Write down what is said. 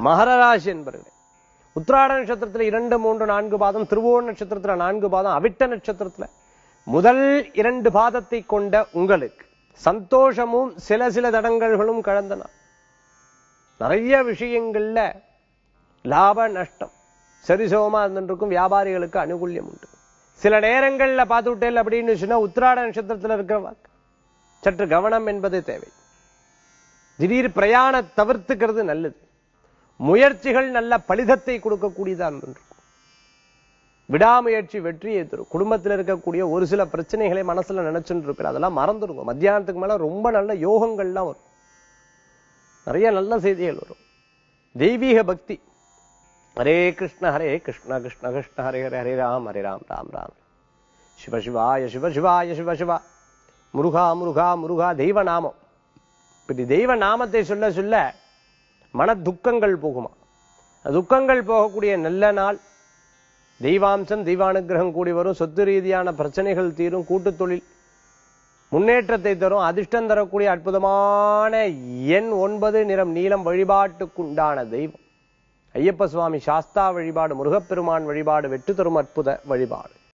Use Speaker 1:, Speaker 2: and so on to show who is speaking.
Speaker 1: மகர ராசி என்பர்களே உத்திராட நட்சத்திரத்துல இரண்டு மூன்று நான்கு பாதம் திருவோண நட்சத்திரத்துல நான்கு பாதம் அவிட்ட நட்சத்திரத்துல முதல் இரண்டு பாதத்தை கொண்ட உங்களுக்கு சந்தோஷமும் சில சில தடங்கல்களும் கலந்தன நிறைய விஷயங்கள்ல லாப நஷ்டம் சரிசமமா இருந்துருக்கும் வியாபாரிகளுக்கு அனுகூல்யம் உண்டு சில நேரங்கள்ல பார்த்து விட்டேன் அப்படின்னு சொன்னா உத்திராட நட்சத்திரத்துல இருக்கிறவா சற்று கவனம் என்பது தேவை திடீர் பிரயாண தவிர்த்துக்கிறது நல்லது முயற்சிகள் நல்ல பலிதத்தை கொடுக்கக்கூடியதா இருந்திருக்கும் விடாமுயற்சி வெற்றியை தரும் குடும்பத்தில் இருக்கக்கூடிய ஒரு சில பிரச்சனைகளை மனசுல நினைச்சுட்டு இருக்கிற அதெல்லாம் மறந்துடுங்க மத்தியானத்துக்கு மேல ரொம்ப நல்ல யோகங்கள்லாம் வரும் நிறைய நல்ல செய்திகள் வரும் தெய்வீக பக்தி ஹரே கிருஷ்ண ஹரே கிருஷ்ண கிருஷ்ண கிருஷ்ண ஹரே ஹரே ஹரே ராம் ஹரே ராம் ராம் ராம் சிவ சிவாய சிவ சிவாய சிவ சிவா முருகா முருகா முருகா தெய்வ நாமம் இப்படி தெய்வ நாமத்தை சொல்ல சொல்ல மன துக்கங்கள் போகுமா துக்கங்கள் போகக்கூடிய நல்ல நாள் தெய்வாம்சம் தெய்வானுகிரகம் கூடி வரும் சொத்து ரீதியான பிரச்சனைகள் தீரும் கூட்டுத் தொழில் முன்னேற்றத்தை தரும் அதிர்ஷ்டம் தரக்கூடிய அற்புதமான எண் ஒன்பது நிறம் நீலம் வழிபாட்டுக்குண்டான தெய்வம் ஐயப்ப சுவாமி சாஸ்தா வழிபாடு முருகப்பெருமான் வழிபாடு வெற்றி தரும் அற்புத வழிபாடு